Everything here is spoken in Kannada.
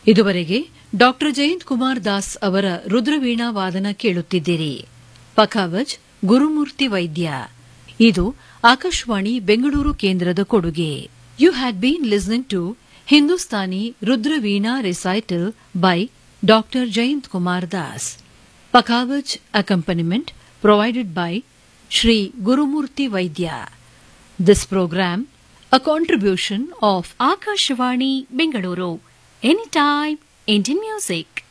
ಇದುವರೆಗೆ ಡಾಕ್ಟರ್ ಜಯಂತ್ ಕುಮಾರ್ ದಾಸ್ ಅವರ ರುದ್ರವೀಣಾ ವಾದನ ಕೇಳುತ್ತಿದ್ದೀರಿ ಪಖಾವಜ್ ಗುರುಮೂರ್ತಿ ವೈದ್ಯ ಇದು ಆಕಾಶವಾಣಿ ಬೆಂಗಳೂರು ಕೇಂದ್ರದ ಕೊಡುಗೆ you had been listening to Hindustani rudraveena recital by doctor Jayant Kumar Das pakhawaj accompaniment provided by Shri Gurumurthy Vaidya this programme a contribution of Akashvani Bengaluru. Anytime, Indian music.